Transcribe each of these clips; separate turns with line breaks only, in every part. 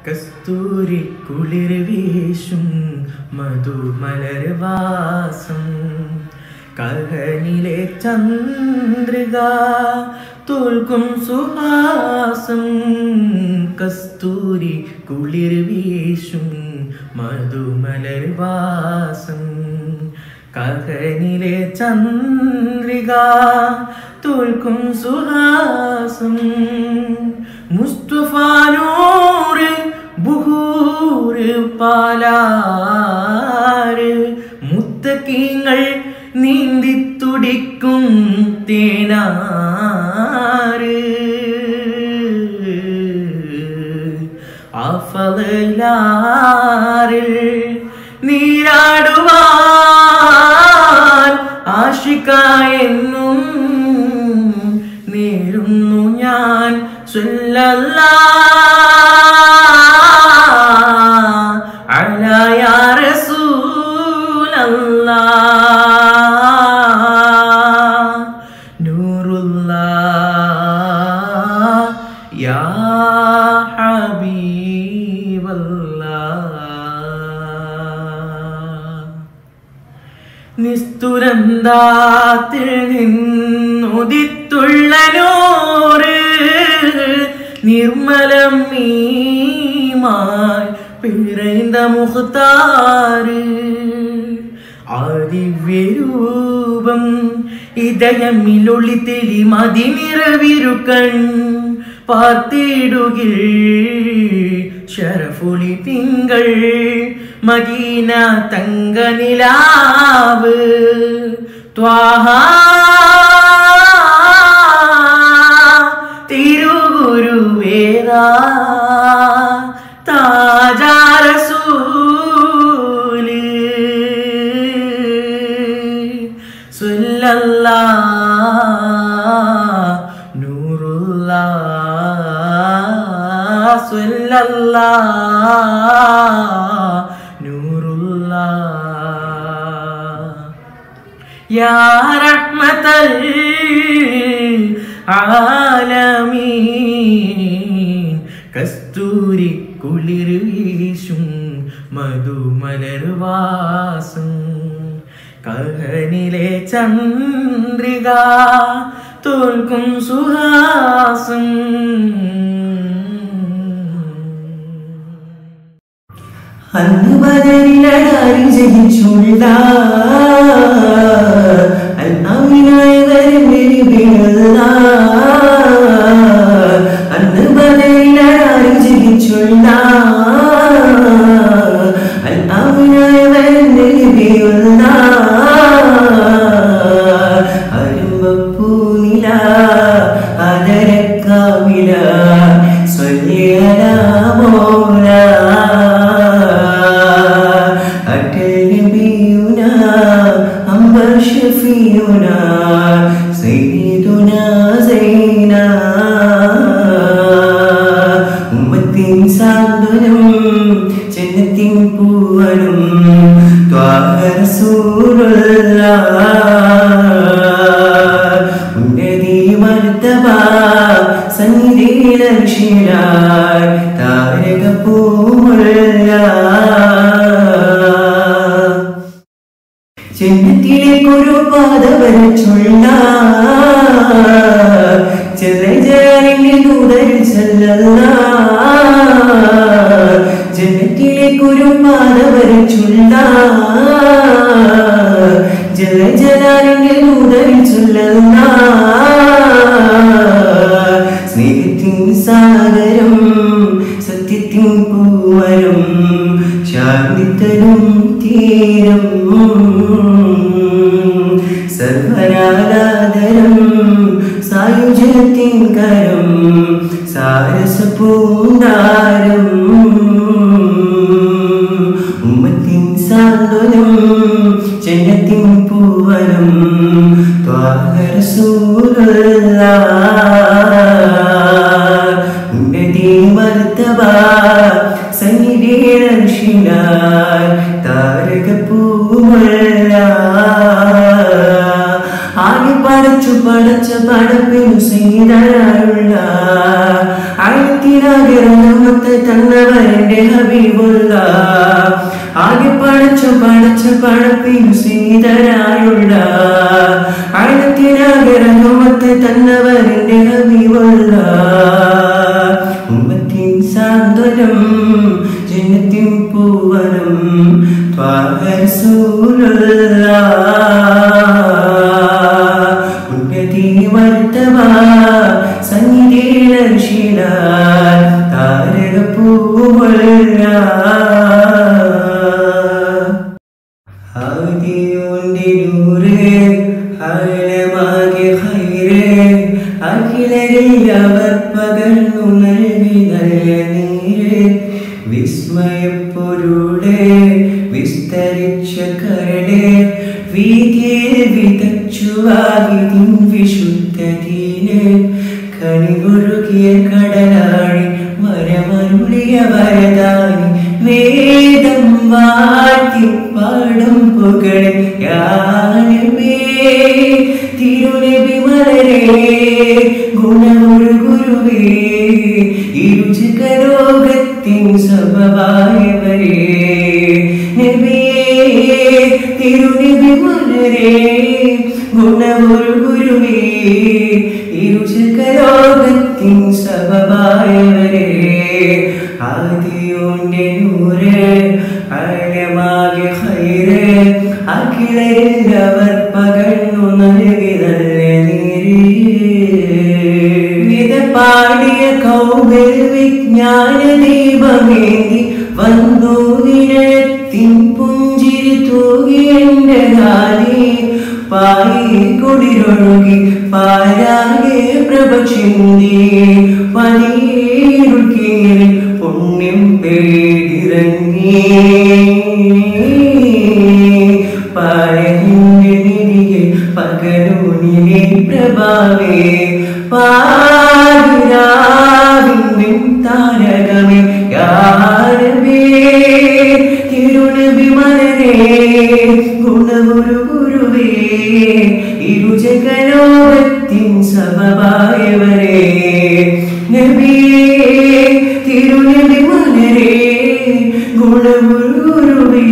കസ്തൂരി കുളിർ വീശും മധുമലർവാസം കഹനിലെ ചന്ദ്രിക തോൽക്കും സുഹാസം കസ്തൂരി കുളിർ വീശും മധുമലർവാസം കഹനിലെ ചന്ദ്രിക തോൽക്കും സുഹാസം മുസ്തഫാനൂറ് ബുഹൂറ് പാലാറ് മുത്തക്കീങ്ങൾ നീന്തി തുടിക്കും തേനാറ് അഫലാറിൽ നീരാടുവാൻ ആഷിക്കായെന്നും നേരുന്നു ഞാൻ സ്വല്ലല്ല അലാ യാ റസൂലല്ലാ നൂറുല്ലാ യാ ഹബീബല്ലാ നിസ്തുരന്താത്തിൽ നിന്നുദിത്തുള്ള നോറ് നിർമ്മലം നീമായി പിറந்த മുഖത്താറ് ആദിവ്യരൂപം ഇതയമിലൊളി തെളി മതിനിറവിരുക്കൺ പാർത്തിടുകിൽ ഷറഫുളി തിങ്കൾ മദീന തങ്ക നിലാവ് ത്വാഹ തിരുഗുരുവേദ താജാരസൂല് സ്വല്ലല്ലാ നൂറുല്ലാ സ്വല്ലല്ലാ നൂറുല്ലാ യാ റഹ്മത്തൽ ആലമീൻ കസ്തൂരി കുളിർ വീശും മധുമലർവാസം കഹനിലെ ചന്ദ്രിക തോൽക്കും സുഹാസം
അന്ന് ബദരിലടാരി ജനിച്ചുള്ള അന്നാവിനായവരും വിരുവിനുള്ള അന്ന് ബദരിലടാരി ജനിച്ചുള്ള അന്നാവിനായവരും വിരുവിയുള്ള അരുമ്പപ്പൂനില അതരക്കാവില സ്വല്യനാമോല അട്ടൽ നബിയുന അംബർ ഷഫീയുന സയ്യിദുന സൈന ഉമ്മത്തിൻ സാന്ത്വനം ജന്നത്തിൻ പൂവനും ത്വാഹ റസൂലുള്ള ഉന്നതി മർത്തബ സന്നിധിയിലർഷിലായി താരക പൂമുള്ള ജന്നത്തിലേക്കൊരു പാത വരച്ചുള്ള ചെല്ലജാലിന്റെ ദൂതർ ചെല്ലല്ല ജന്നത്തിലേക്കൊരു പാത വരച്ചുള്ള ജലജലാലിന്റെ ദൂതർ ചൊല്ലല്ല സ്നേഹത്തിൻ സാഗരം സത്യത്തിൻ പൂവരം ശാന്തിത്തരും തീരം സർവരാലാദരം സായുജത്തിൻ കരം സാരസപൂന്താരം ഉമ്മത്തിൻ സാന്ത്വനം ജനത്തിൻ പൂവനം ത്വാഹരസൂലുള്ള ഉന്നതി മർത്തബ സന്നിധിയിലർഷിനായി താരക പൂമുള്ള ആലിപ്പാട പടച്ചു പടച്ച പടപ്പിനു ചെയ്തരാളുള്ള ആയിരത്തിനാകിറങ്ങമത്തെ തന്നവരന്റെ ഹബീബുള്ള ആകെ പടച്ചു പടച്ച പടപ്പിനു ചെയ്തരാളുള്ള ആയിരത്തിനാകിറങ്ങമത്തെ തന്നവരന്റെ ഹബീബുള്ള ഉമ്മത്തിൻ സാന്ത്വനം ജനത്തിൻ പൂവനം ഉന്നതി വർത്തവ സന്നിധിയിലർഷില താരക പൂവല്ല ആദിയോന്റെ നൂറ് ആഴമാകെ ഹൈറ് അഖിലരിൽ അവർ പകർന്നു നൽകി നല്ല നീര് വിസ്മയപ്പൊരുളെ വിസ്തരിച്ച കരടെ വീതിയിൽ വിതച്ചുവാകിതിൻ വിശുദ്ധതീന് കണികൊഴുകിയ കടലാഴി വരമരുളിയ വരദാനി വേദം വാഴ്ത്തി പാടും പുകളെ യാനമേ തിരുനബി മലരേ ഗുണമൊരു ഗുരുവേ ഇരുചകരോഗത്തിൻ സഭവായവരേ നബിയേ തിരുനബി മലരേ ഗുണമൊരു ഗുരുവേ ഇരുചകരോഗത്തിൻ സഭവായവരേ ആദിയോന്റെ നൂറ് ആഴമാകെ ഹൈറ് അഖിലരിൽ അവർ പകർന്നു നൽകി നല്ല നീര് പാടിയ കൗമിൽ വിജ്ഞാന ദീപമേന്തി വന്നു നിരത്തിൻ പുഞ്ചിരി തൂകി എന്റെ നാദി പായി കുടിരൊഴുകി പാരാകെ പ്രഭ ചിന്തി പനീരുൾ കീഴിൽ പുണ്യം പേടിറങ്ങി പാരഹിന്റെ നിധിയെ പകരൂനിലെ പ്രഭാവേ പാരാവിൻ താരകമേ യാരവേ തിരുനബി മലരേ ഗുണഗുരു ഗുരുവേ ഇരുജകലോകത്തിൻ സമവായവരേ നബിയേ തിരുനബി മലരേ ഗുണഗുരു ഗുരുവേ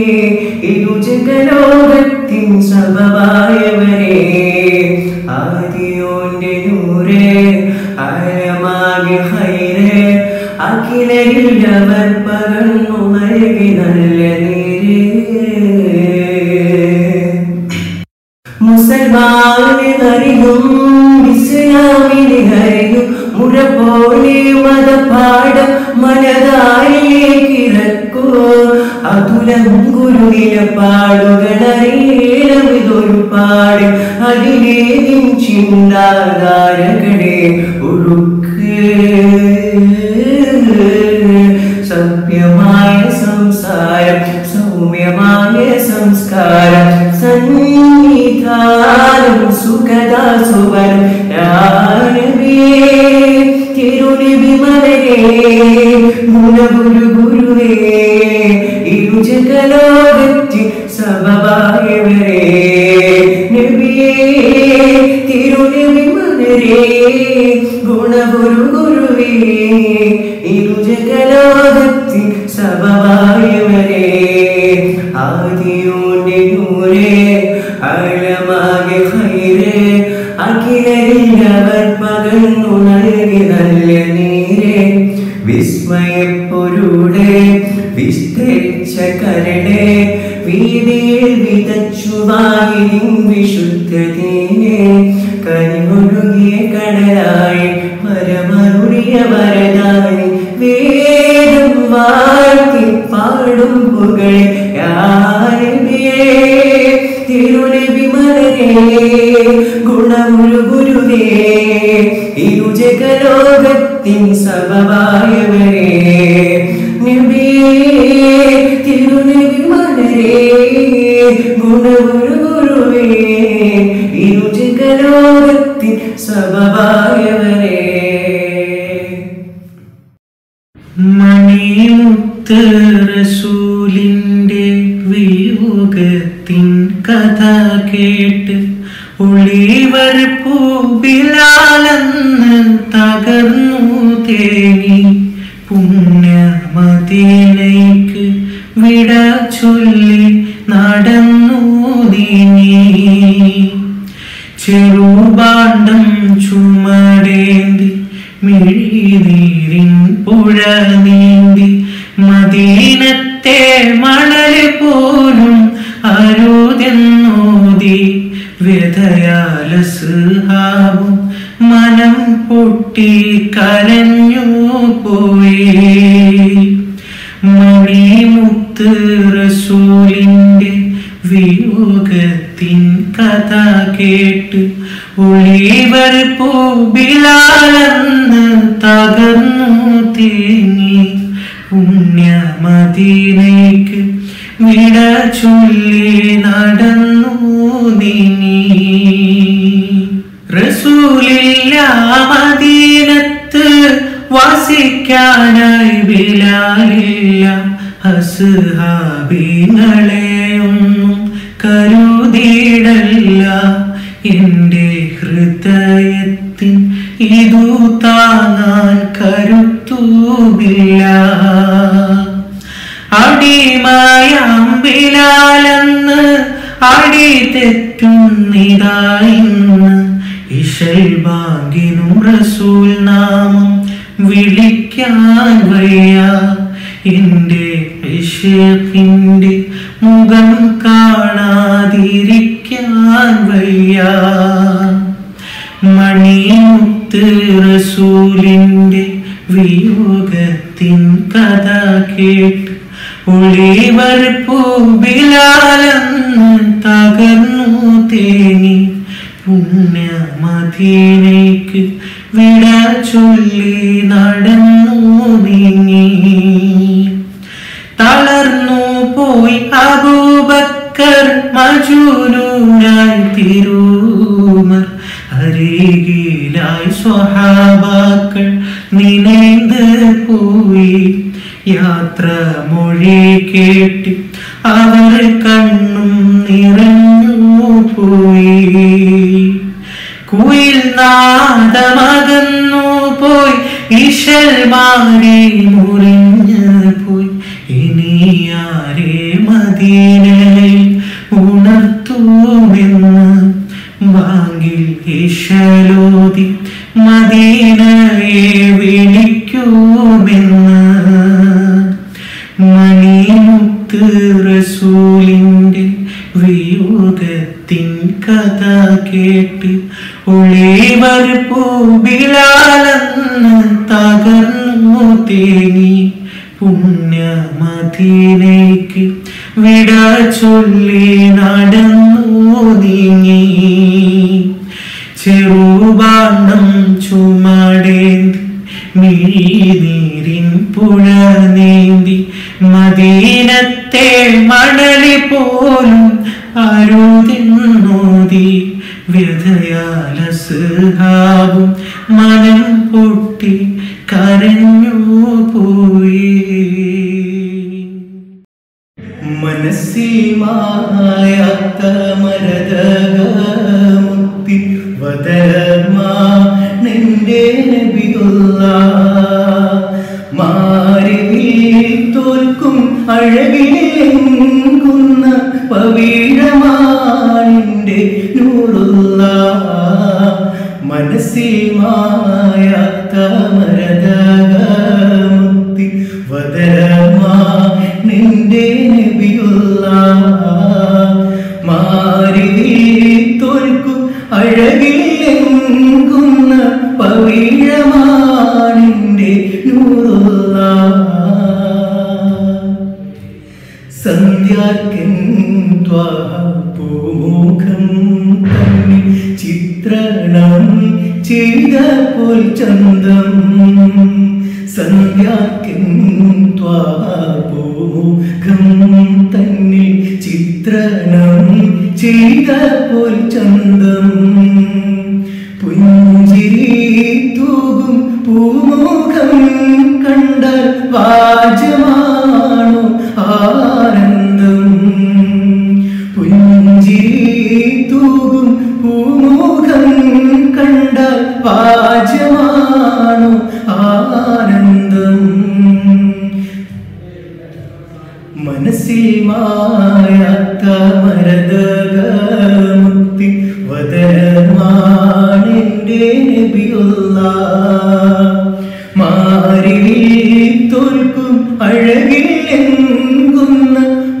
ഇരുജകലോകത്തിൻ സമവായവരേ ആദിയോന്റെ നൂറേ ആഴമാകെ ഹൈറേ അഖിലരിൽ അവർ പകർന്നു നൽകി നല്ല നീരേ മുസൽമാനെ അറിയും ഇസ്ലാമിനെ അറിയും മുറ പോലെ മതപാഠം മനതാരിലേക്കിറക്കൂ അതുലം ഗുരുനിലപാടുകളറിയണം ഇതൊരു പാട് അതിലേ നിൻ ചിന്താധാരകളെ ഒഴുക്ക് സഭ്യമായ സംസാരം സൗമ്യമായ സംസ്കാരം സന്നിധാനം സുഖദാസുവരം തിരുനിബി മലരേ ഗുണഗുരു ഗുരുവേ ഇരുജകലോകത്തിൽ സഭവായവരേ നബിയേ തിരുനിബി മലരേ ഗുണഗുരു ഗുരുവേ ഇരുജകലോകത്തിൽ സഭവായവരേ ആദിയോന്റെ നൂരേ ആഴമാകെ ഹൈരേ അഖിലരിൽ അവർ പകർന്നു നൽകി നല്ല നീരേ വിസ്മയപ്പൊരുളെ വിസ്തരിച്ച കരടെ വീതിയിൽ വിതച്ചുവായിരും വിശുദ്ധതീനെ കരിമൊഴുകിയ കടലായി മരമരുളിയ വരദായി വേദം വാഴ്ത്തി പാടും പുകളെ യാരേ തിരുനബി മലരേ ഗുണമുരു ഗുരുവേ ഇരുജകലോകത്തിൻ സഭവായവരേ നബിയേ തിരുനബി മലരേ ഗുണമുരു ഗുരുവേ ഇരുജകലോകത്തിൻ സഭവായവരേ
മണിമുത്ത് റസൂലിൻ്റെ വിയോഗത്തിൻ കഥ കേട്ട് ഒളിവർ പൂബിലാലെന്ന് തകർന്നു തേങ്ങി പുണ്യമദീനയ്ക്ക് വിട ചൊല്ലി നടന്നു നീങ്ങി ചെറുപാണ്ഡം ചുമടേന്തി മിഴിനീരിൻ പുഴ നീന്തി മദീനത്തെ മണല് പോലും അരുതെന്നോതി വ്യഥയാല സുഹാവും മനം പൊട്ടി കരഞ്ഞു പോയി മണിമുത്ത് റസൂലിന്റെ വിയോഗത്തിൻ കഥ കേട്ട് ഒളിവർ പൂബിലാലെന്ന് തകർന്നു തേങ്ങി പുണ്യമദീനയ്ക്ക് വിട ചൊല്ലി നടന്നു നീങ്ങി റസൂലില്ല മദീനത്ത് വസിക്കാനായി ബിലാലില്ല അസുഹാബിങ്ങളെയൊന്നും കരുതിയിടല്ല എൻ്റെ ഹൃദയത്തിൻ ഇതു താങ്ങാൻ കരുത്തുമില്ല അടിമയാമ്പിലാലെന്ന് അടി തെറ്റുന്നിതായിന്ന് ഇഷൽ ബാങ്കിനും റസൂൽ നാമം വിളിക്കാൻ വയ്യ എൻ്റെ ഇഷക്കിൻ്റെ മുഖം കാണാതിരിക്കാൻ വയ്യ മണിമുത്ത് റസൂലിൻ്റെ വിയോഗത്തിൻ കഥ കേട്ട് ഒളിവർ പൂബിലാലെന്ന് തകർന്നു തേങ്ങി പുണ്യമദീനയ്ക്ക് വിട ചൊല്ലി നടന്നു നീങ്ങി തളർന്നു പോയി അബൂബക്കർ മജൂനൂനായി തിരൂമർ അരികിലായി സ്വഹാബാക്കൾ നിനൈந்து പോയി യാത്ര മൊഴി കേട്ട് അവർ കണ്ണും നിറഞ്ഞു പോയി കുയിൽ നാദമകന്നു പോയി ഇശൽ മാറി മുറിഞ്ഞു പോയി ഇനി ആരെ മദീനയിൽ ഉണർത്തുമെന്ന് ബാങ്കിൽ ഇശലോതി മദീനയെ വിളിക്കുമെന്ന് മണിമുത്ത് റസൂലിൻ്റെ വിയോഗത്തിൻ കഥ കേട്ട് ഒളിവർ പൂബിലാലെന്ന് തകർന്നു തേങ്ങി പുണ്യമദീനയ്ക്ക് വിട ചൊല്ലി നടന്നു നീങ്ങി ചെറുപാണ്ഡം ചുമടേന്തി മിഴിനീരിൻ പുഴ നീന്തി മദീനത്തെ മണലി പോലും അരുതെന്നോതി വ്യഥയാല സുഹാവും മനം പൊട്ടി കരഞ്ഞു പോയി മനസ്സിൽ മായാത്ത മരതകമുത്തി വദർമാ നിന്റെ നബിയുള്ള മാറിവിൽ തോൽക്കും അഴകിലെങ്കുന്ന പവിഴമാണിന്റെ നൂറുള്ള മനസ്സിൽ മായാത്ത മരതകമുത്തി വദരമാ നിന്റെ നബിയുള്ള മാറിവിൽ തോൽക്കും അഴകിലെങ്കുന്ന പവിഴമാണിന്റെ നൂറുള്ള സന്ധ്യാക്കൻ പൂമുഖം തന്നിൽ ചിത്രണം ചെയ്ത പോൽ ചന്തം സന്ധ്യാക്കൻ പൂമുഖം തന്നിൽ ചിത്രണം ചെയ്ത പോൽ ചന്തം പുഞ്ചിരി തൂകും പൂമുഖം കണ്ടാൽ വാജമാണോ ആനന്ദം പുഞ്ചിരി തൂകും പൂമുഖം മനസ്സിൽ മായാത്ത മരതകമുക്തി വദരമാണെന്റെ നബിയുള്ള മാറിവിൽ തോൽക്കും അഴകിൽ എങ്കുന്ന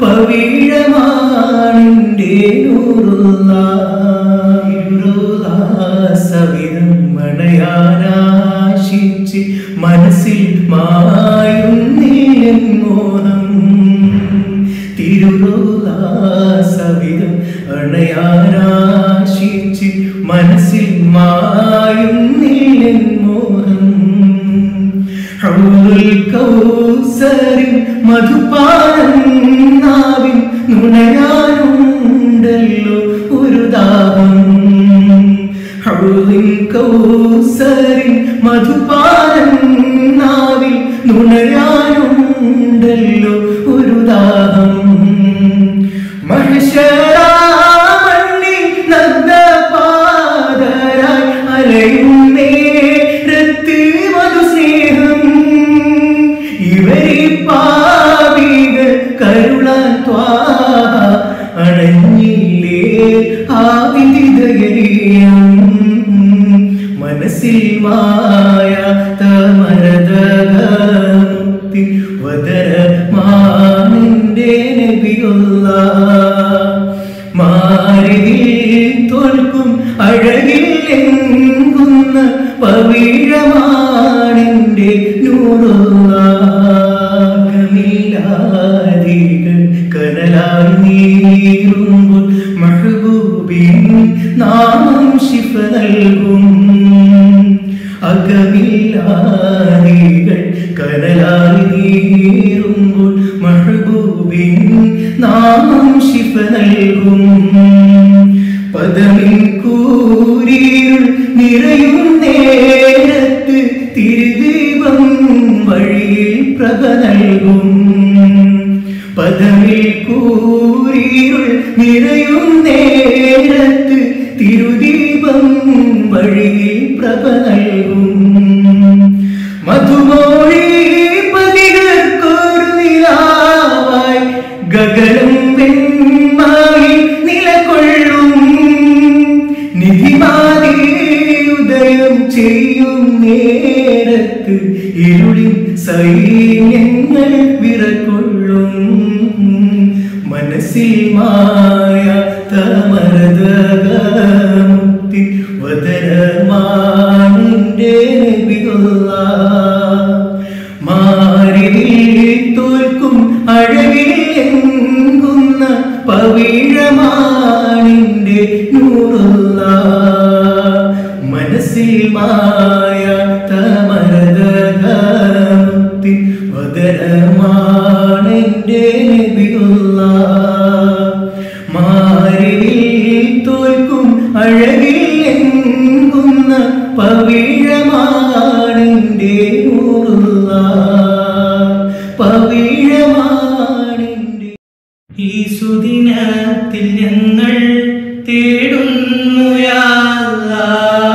പവിഴമാണെന്റെ നൂറുള്ള ഇരുള സവിധം മണയാനാശിച്ച് മനസ്സിൽ മായുന്നില്ലൻ മോഹം തിരുള സവിധം അണയാനാശിച്ച് മനസ്സിൽ മായുന്നില്ലൻ മോഹം ഹൗലുൽ കൗസരിൻ മധുപാനം നാവിൻ നുണയാനുണ്ടല്ലോ ഒരു ദാഹം ഹൗലിൻ കൗസരിൻ മധുപാനം നാവിൽ നുണയാനുണ്ടല്ലോ ഒരു ദാഹം മഹിഷരാമണ്ണിൽ നഗ്നപാദരായി അലയും നേരത്ത് മധുസ്നേഹം ഇവരെ പാപികൾ കരുളാൻ ത്വാഹ അണഞ്ഞില്ലേ ആ വിധിതകരീയം മനസ്സിൽ മായ തമരതമുക്തി വദരമാണെന്റെ നബിയുള്ള മാറിയിൽ തോൽക്കും അഴകിൽ എങ്കുന്ന പവിഴമാണെന്റെ നൂറുള്ളാകമില്ലാതികൾ കനലായി നീരുമ്പോൾ മഹബൂബിൻ നാമം ശിഫ നൽകും അകമില്ലാതികൾ കനലായി നീരുമ്പോൾ മഹബൂബിൻ നാമം ശിഫ നൽകും പദമിൻ കൂരിരുൾ നിറയും നേരത്ത് തിരുദീപം വഴിയിൽ പ്രഭ നൽകും പദമിൽ കൂരിരുൾ നിറയും നേരത്ത് തിരുദീപം വഴിയിൽ പ്രഭ നൽകും മധുമോഴി പതികൾക്കൊരു നിലാവായി ഗഗനം വെൺമായി നിലകൊള്ളും നിധിമാലേ ഉദയം ചെയ്യും നേരത്ത് ഇരുളിൻ സൈന്യങ്ങൾ വിറകൊള്ളും മനസ്സിൽ മായ തമരതമുക്തി വദരമാണിന്റെ നബിയുള്ള മാറിവിൽ തോൽക്കും അഴകിൽ എങ്കുന്ന പവിഴമാണിന്റെ നൂറുള്ള മനസ്സിൽ മായ തമരതമുക്തി വദരമാണെന്റെ നബിയുള്ള മാറിവിൽ തോൽക്കും അഴകിൽ എങ്കുന്ന പവിഴമാണെന്റെ നൂറുള്ള പവിഴമാണെന്റെ ഈ സുദിനത്തിൽ ഞങ്ങൾ തേടുന്നു യാ അല്ലാ.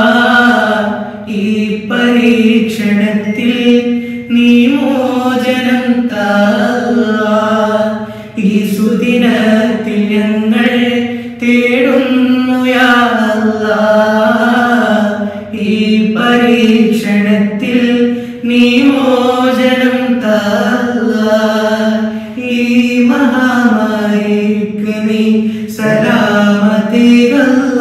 ഈ പരീക്ഷണത്തിൽ നീ മോചനം താ അല്ലാ. ഈ സുദിനത്തിൽ ഞങ്ങൾ തേടുന്നു യാ അല്ലാ. ഈ പരീക്ഷണത്തിൽ നീ മോചനം താ അല്ലാ. ഈ മഹാമാരിക്ക് നീ സലാമതീകല്ല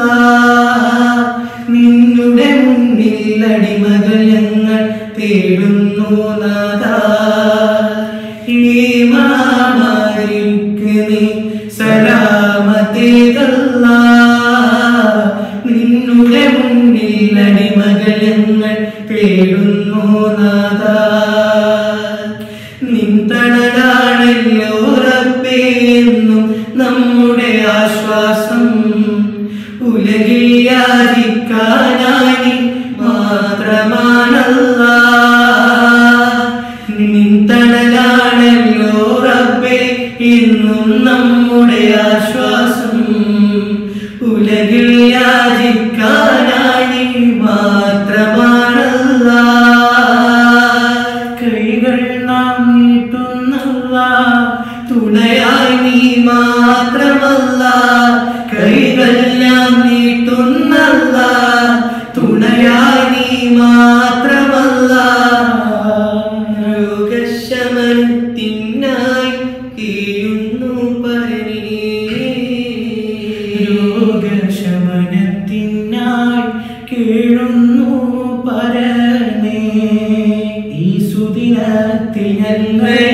നിന്നുടെ മുന്നിൽ അടിമകൾ ഞങ്ങൾ തേടുന്നു നാദാ ഈ മഹാമാരിക്ക് നീ സലാമതീകല്ല നിന്നുടെ മുന്നിൽ അടിമകൾ ഞങ്ങൾ തേടുന്നു നാദാ നിന്തണലാണല്ലോ റബ്ബേ എന്നും നമ്മുടെ ആശ്വാസം ഉലകിൽ യാചിക്കാനായി മാത്രമാണല്ല നിന്തണലാണല്ലോ റബ്ബേ എന്നും നമ്മുടെ ആശ്വാസം ഉലകിൽ യാചിക്കാനായി മാത്രമാണല്ല കൈകൾ നാം നീട്ടുന്നല്ല തുണയായി നീ മാത്രമല്ല കൈകൾ ഞാൻ നീട്ടുന്നല്ല തുണയായി നീ മാത്രമല്ല രോഗശമനത്തിനായി കീഴുന്നു
രോഗശമനത്തിനായി കീഴുന്നു പരനേ ഈ സുദിനത്തിൽ ഞങ്ങൾ